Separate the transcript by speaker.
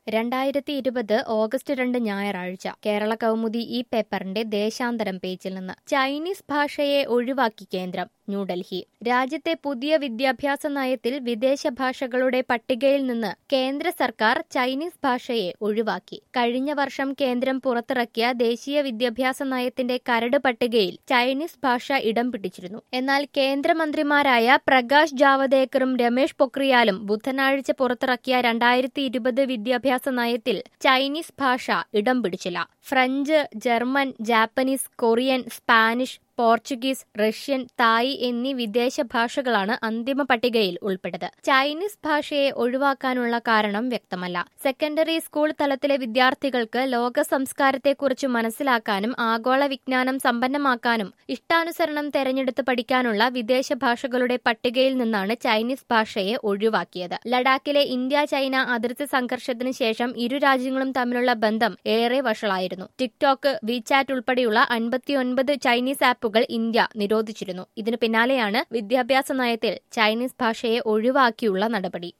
Speaker 1: രണ്ടായിരത്തി ഇരുപത് ഓഗസ്റ്റ് രണ്ട് ഞായറാഴ്ച കേരള കൗമുദി ഈ പേപ്പറിന്റെ ദേശാന്തരം പേജിൽ നിന്ന് ചൈനീസ് ഭാഷയെ ഒഴിവാക്കി കേന്ദ്രം ന്യൂഡൽഹി രാജ്യത്തെ പുതിയ വിദ്യാഭ്യാസ നയത്തിൽ വിദേശ ഭാഷകളുടെ പട്ടികയിൽ നിന്ന് കേന്ദ്ര സർക്കാർ ചൈനീസ് ഭാഷയെ ഒഴിവാക്കി കഴിഞ്ഞ വർഷം കേന്ദ്രം പുറത്തിറക്കിയ ദേശീയ വിദ്യാഭ്യാസ നയത്തിന്റെ കരട് പട്ടികയിൽ ചൈനീസ് ഭാഷ ഇടം പിടിച്ചിരുന്നു എന്നാൽ കേന്ദ്രമന്ത്രിമാരായ പ്രകാശ് ജാവദേക്കറും രമേഷ് പൊക്രിയാലും ബുധനാഴ്ച പുറത്തിറക്കിയ രണ്ടായിരത്തി ഇരുപത് വിദ്യാഭ്യാസ നയത്തിൽ ചൈനീസ് ഭാഷ ഇടം പിടിച്ചില്ല French German Japanese Korean Spanish Portuguese Russian Thai എന്നീ വിദേശ ഭാഷകളാണ് അന്തിമ പട്ടികയിൽ ഉൾപ്പെട്ടത് ചൈനീസ് ഭാഷയെ ഒഴിവാക്കാനുള്ള കാരണം വ്യക്തമല്ല സെക്കൻഡറി സ്കൂൾ തലത്തിലെ വിദ്യാർത്ഥികൾക്ക് ലോക സംസ്കാരത്തെക്കുറിച്ച് മനസ്സിലാക്കാനും ആഗോള വിജ്ഞാനം സമ്പന്നമാക്കാനും ഇഷ്ടാനുസരണം തെരഞ്ഞെടുത്ത് പഠിക്കാനുള്ള വിദേശ ഭാഷകളുടെ പട്ടികയിൽ നിന്നാണ് ചൈനീസ് ഭാഷയെ ഒഴിവാക്കിയത് ലഡാക്കിലെ ഇന്ത്യ ചൈന അതിർത്തി സംഘർഷത്തിന് ശേഷം ഇരു രാജ്യങ്ങളും തമ്മിലുള്ള ബന്ധം ഏറെ വഷളായിരുന്നു ടിക്ടോക്ക് വിചാറ്റ് ഉൾപ്പെടെയുള്ള അൻപത്തിയൊൻപത് ചൈനീസ് ആപ്പുകൾ ഇന്ത്യ നിരോധിച്ചിരുന്നു ഇതിനു പിന്നാലെയാണ് വിദ്യാഭ്യാസ നയത്തിൽ ചൈനീസ് ഭാഷയെ ഒഴിവാക്കിയുള്ള നടപടി